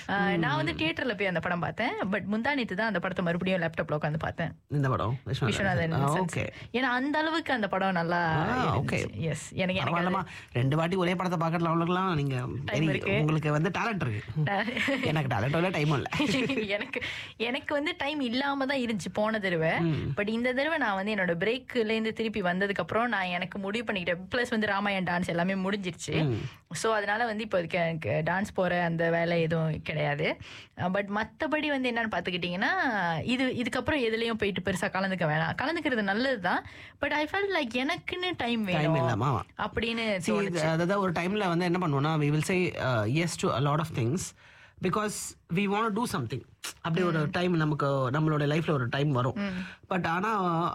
ஆஹ் நான் வந்து தியேட்டர்ல போய் அந்த படம் பார்த்தேன் பட் முந்தானித்து தான் அந்த படத்தை மறுபடியும் லேப்டாப்ல உட்காந்து பார்த்தேன் இந்த படம் விஸ்வநாதன் ஓகே ஏன்னா அந்த அளவுக்கு அந்த படம் நல்லா ஓகே எஸ் எனக்கு எனக்கு பரவாயில்லமா ரெண்டு வாட்டி ஒரே படத்தை பார்க்கறதுல அவ்வளோக்கெல்லாம் நீங்க பெரிய- இருக்கு. உங்களுக்கு வந்து டேலண்ட் இருக்கு எனக்கு டேலண்ட் இல்லை டைமும் இல்லை எனக்கு எனக்கு வந்து டைம் இல்லாம தான் இருந்துச்சு போன தடவை பட் இந்த தடவை நான் வந்து என்னோட பிரேக்ல இருந்து திருப்பி வந்ததுக்கு அப்புறம் நான் எனக்கு முடிவு பண்ணிக்கிட்டேன் ப்ளஸ் வந்து ராமாயண் டான்ஸ் எல்லாமே முடிஞ்சிருச்சு ஸோ அதனால வந்து இப்போ அதுக்கு எனக்கு டான்ஸ் போற அந்த வேலை எதுவும் கிடையாது பட் மற்றபடி வந்து என்னன்னு பார்த்துக்கிட்டிங்கன்னா இது இதுக்கப்புறம் எதுலயும் போயிட்டு பெருசா கலந்துக்க வேணாம் கலந்துக்கிறது நல்லது தான் பட் ஐ ஃபெல் லைக் எனக்குன்னு டைம் டைம் வேணும் இல்லாம ஆமா. அப்படின்னு See, தோணுச்சு இது- அதாவது ஒரு டைம்ல வந்து என்ன பண்ணுவோம்னா we will say yes to a lot of things because we want to something அப்படி ஒரு டைம் நமக்கு நம்மளோட லைஃப்ல ஒரு டைம் வரும் பட் ஆனா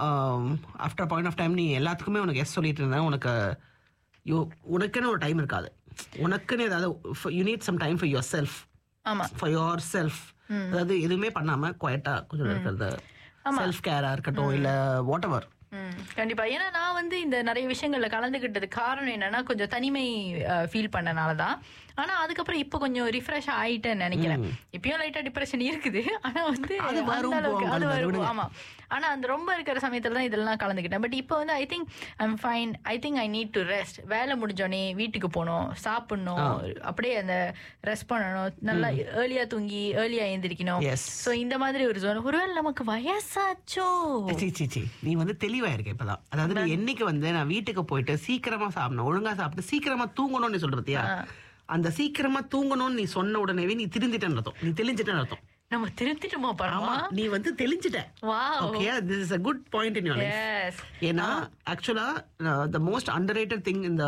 ஆஃப்டர் பாயிண்ட் ஆஃப் டைம் நீ எல்லாத்துக்குமே உனக்கு எஸ் சொல்லிட்டு இருந்தா உனக்கு யூ உனக்குன்னு ஒரு டைம் இருக்காது உனக்குன்னு ஏதாவது you need some time for yourself ஆமா ஃபார் யுவர் செல்ஃப் அதாவது எதுவுமே பண்ணாம குவைட்டா கொஞ்சம் இருக்கிறது செல்ஃப் கேரா இருக்கட்டும் இல்ல வாட் எவர் ம், கண்டிப்பா ஏன்னா நான் வந்து இந்த நிறைய விஷயங்கள்ல கலந்துக்கிட்டது காரணம் என்னன்னா கொஞ்சம் தனிமை ஃபீல் பண்ணனால தான் ஆனா அதுக்கப்புறம் இப்போ கொஞ்சம் ரிஃப்ரெஷ் ஆயிட்டேன்னு நினைக்கிறேன் இப்பயும் லைட்டா டிப்ரெஷன் இருக்குது ஆனா வந்து அது அந்த வரும், அளவுக்கு போகும், அது அது வரும் விடுங்க. ஆமா ஆனா அந்த ரொம்ப இருக்கிற சமயத்துல தான் இதெல்லாம் கலந்துக்கிட்டேன் பட் இப்போ வந்து I think I'm fine I think I need to rest வேலை முடிஞ்சோடனே வீட்டுக்கு போகணும் சாப்பிடணும் அப்படியே அந்த ரெஸ்ட் பண்ணணும் நல்லா ஏர்லியா தூங்கி ஏர்லியா எழுந்திரிக்கணும் எஸ் சோ இந்த மாதிரி ஒரு ஜோன் ஒருவேளை நமக்கு வயசாச்சோ சி சி சி நீ வந்து தெளிவா இருக்க இப்பதான் அதாவது நீ என்னைக்கு வந்து நான் வீட்டுக்கு போயிட்டு சீக்கிரமா சாப்பிடணும் ஒழுங்கா சாப்பிட்டு சீக்கிரமா தூங்கணும்னு நீ சொல்ற பாத்தியா அந்த சீக்கிரமா தூங்கணும்னு நீ சொன்ன உடனேவே நீ திருந்திட்டேன்னு அர்த்தம் நீ தெளிஞ்சிட்டேன்னு அர்த்தம் நம்ம திருத்திட்டுமா ஆமா பரமா நீ வந்து தெளிஞ்சிட்ட வா okay this is a good point in your life yes ஏன்னா ஆக்சுவலா the most underrated thing இந்த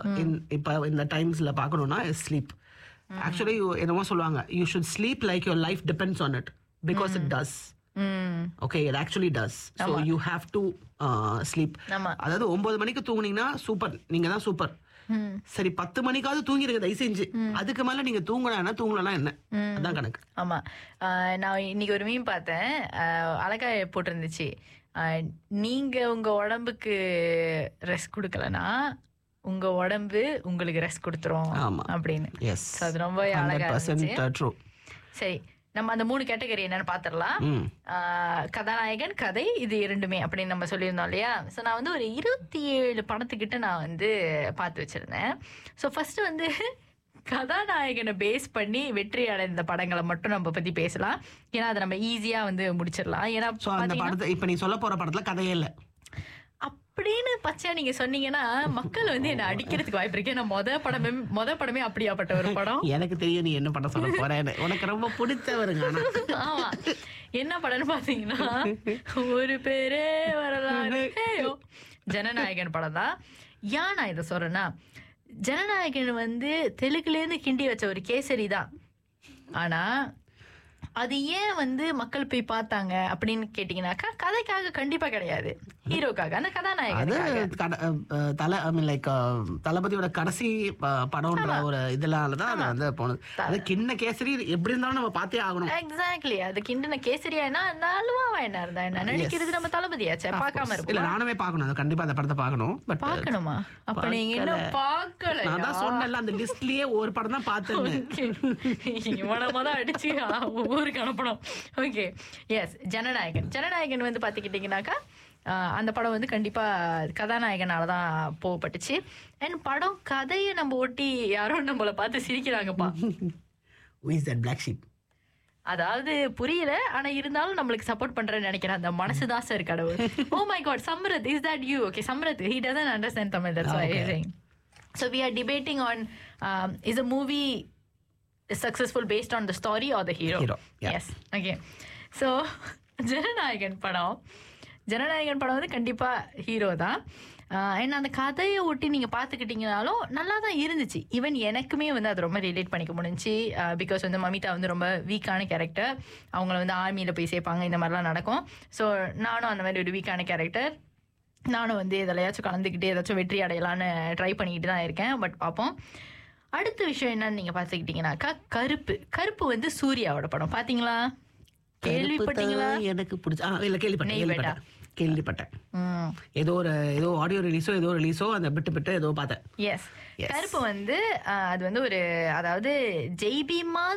இப்ப இந்த டைம்ஸ்ல பார்க்கணும்னா ஸ்லீப் ஆக்சுவலி என்னமோ சொல்லுவாங்க you should sleep like your life depends on it because it does hmm okay it actually does so you have to sleep ஆமா அதாவது ஒன்பது மணிக்கு தூங்குனீங்கன்னா சூப்பர் நீங்க தான் சூப்பர் ம் சரி பத்து மணிக்காவது தூங்கிடுங்க தயவு செஞ்சு அதுக்கு மேல நீங்க தூங்கலாம் தூங்கலாம் என்ன அதான் கணக்கு ஆமா ஆஹ் நான் இன்னைக்கு ஒரு மீன் பார்த்தேன் ஆஹ் அழகா போட்டிருந்துச்சு ஆஹ் நீங்க உங்க உடம்புக்கு ரெஸ்ட் கொடுக்கலனா உங்க உடம்பு உங்களுக்கு ரெஸ்ட் கொடுத்துரும் ஆமா. அப்படின்னு எஸ் So, அது ரொம்ப ஹண்ட்ரட் அழகா இருந்துச்சு பர்சன்ட் ட்ரூ சரி நம்ம அந்த மூணு கேட்டகரி என்னன்னு பாத்திரலாம் ம் ஆஹ் கதாநாயகன் கதை இது இரண்டுமே அப்படின்னு நம்ம சொல்லியிருந்தோம் இல்லையா ஸோ நான் வந்து ஒரு இருபத்தி ஏழு படத்துக்கிட்ட நான் வந்து பார்த்து வச்சிருந்தேன் ஸோ ஃபர்ஸ்ட் வந்து கதாநாயகனை பேஸ் பண்ணி வெற்றி அடைந்த படங்களை மட்டும் நம்ம பத்தி பேசலாம் ஏன்னா அதை நம்ம ஈஸியா வந்து முடிச்சிடலாம் ஏன்னா ஸோ அந்த பாத்தீங்கன்னா- படத்தை இப்ப நீ சொல்ல போற படத்துல கதையே இல்ல அப்படின்னு பச்சையா நீங்க சொன்னீங்கன்னா மக்கள் வந்து என்ன அடிக்கிறதுக்கு வாய்ப்பு இருக்கு ஏன்னா மொத படமே மொத படமே அப்படியாப்பட்ட ஒரு படம் எனக்கு தெரியும் நீ என்ன படம் சொல்ல போறேன்னு உனக்கு ரொம்ப பிடிச்சவருங்க ஆனா ஆமா என்ன படம்னு பாத்தீங்கன்னா ஒரு பேரே வரலாறு ஏயோ. ஜனநாயகன் படம் தான் ஏன் நான் இதை சொல்றேன்னா ஜனநாயகன் வந்து தெலுங்குல இருந்து கிண்டி வச்ச ஒரு கேசரி தான் ஆனா அது ஏன் வந்து மக்கள் போய் பார்த்தாங்க அப்படின்னு கேட்டீங்கன்னாக்கா கதைக்காக கண்டிப்பா கிடையாது ஹீரோக்காக அந்த அது கதாநாயகனுக்காக கட- அஹ் தல ஐ மீன் லைக் தளபதியோட கடைசி ப- படம்ன்ற ஒரு இதனால தான் அது வந்து போனது அது கிண்ண கேசரி எப்படி இருந்தாலும் நம்ம பார்த்தே ஆகணும் எக்ஸாக்ட்லி அது கிண்டின கேசரியா என்ன அந்த அல்வாவா என்ன இருந்தா என்ன நினைக்கிறது நம்ம தளபதியாச்சே பார்க்காம இல்ல இருப்போம் நானுமே பார்க்கணும் அது கண்டிப்பா அந்த படத்தை பார்க்கணும் பட் பார்க்கணுமா அப்ப நீங்க இன்னும் பார்க்கல நான் தான் சொன்னேன்ல அந்த லிஸ்ட்லயே ஒரு படம் தான் பார்த்தேன்னு இவனமா தான் அடிச்சு ஆ, ஊருக்கு அனுப்பணும் ஓகே எஸ் ஜனநாயகன் ஜனநாயகன் வந்து பாத்துக்கிட்டீங்கன்னாக்கா ஆஹ், அந்த படம் வந்து கண்டிப்பா கதாநாயகனால தான் போகப்பட்டுச்சு அண்ட் படம் கதையை நம்ம ஒட்டி யாரோ நம்மள பார்த்து சிரிக்கிறாங்கப்பா இஸ் தட் பிளாக் ஷீப் அதாவது புரியல ஆனா இருந்தாலும் நம்மளுக்கு சப்போர்ட் பண்றேன்னு நினைக்கிறேன் அந்த மனசுதான் சார் கடவுள் oh my god Samrat is that you okay Samrat he doesn't understand Tamil that's why I saying so we are debating on um, is a movie successful based on the story or the hero Hero, yeah. yes okay so Jananayagan படம் ஜனநாயகன் படம் வந்து கண்டிப்பா hero தான் and அந்த கதையை ஒட்டி நீங்க பாத்துக்கிட்டீங்கனாலும் நல்லா தான் இருந்துச்சு ஈவன் எனக்குமே வந்து அது ரொம்ப ரிலேட் பண்ணிக்க முடிஞ்சுச்சு பிகாஸ் வந்து மமிதா வந்து ரொம்ப வீக்கான கேரக்டர் அவங்கள வந்து ஆர்மியில போய் சேர்ப்பாங்க இந்த மாதிரிலாம் நடக்கும் ஸோ நானும் அந்த மாதிரி ஒரு வீக்கான கேரக்டர் நானும் வந்து எதுலையாச்சும் கலந்துக்கிட்டு ஏதாச்சும் வெற்றி அடையலான்னு ட்ரை பண்ணிக்கிட்டு தான் இருக்கேன் பட் பார்ப்போம் அடுத்த விஷயம் என்னன்னு நீங்க பாத்துக்கிட்டீங்கன்னாக்கா கருப்பு கருப்பு வந்து சூர்யாவோட படம் பாத்தீங்களா கேள்விப்பட்டீங்களா கருப்பு தான் எனக்கு பிடிச்ச ஆ, இல்ல கேள்விப்பட்டேன் நெய் கேள்விப்பட்டேன் கேள்விப்பட்டேன் ம் ஏதோ ஒரு ஏதோ ஆடியோ ரிலீஸோ ஏதோ ரிலீஸோ அந்த பிட்டு பிட்டு ஏதோ பார்த்தேன் எஸ் Yes. கருப்பு வந்து ஆஹ், அது வந்து ஒரு அதாவது ஜெய்பீமா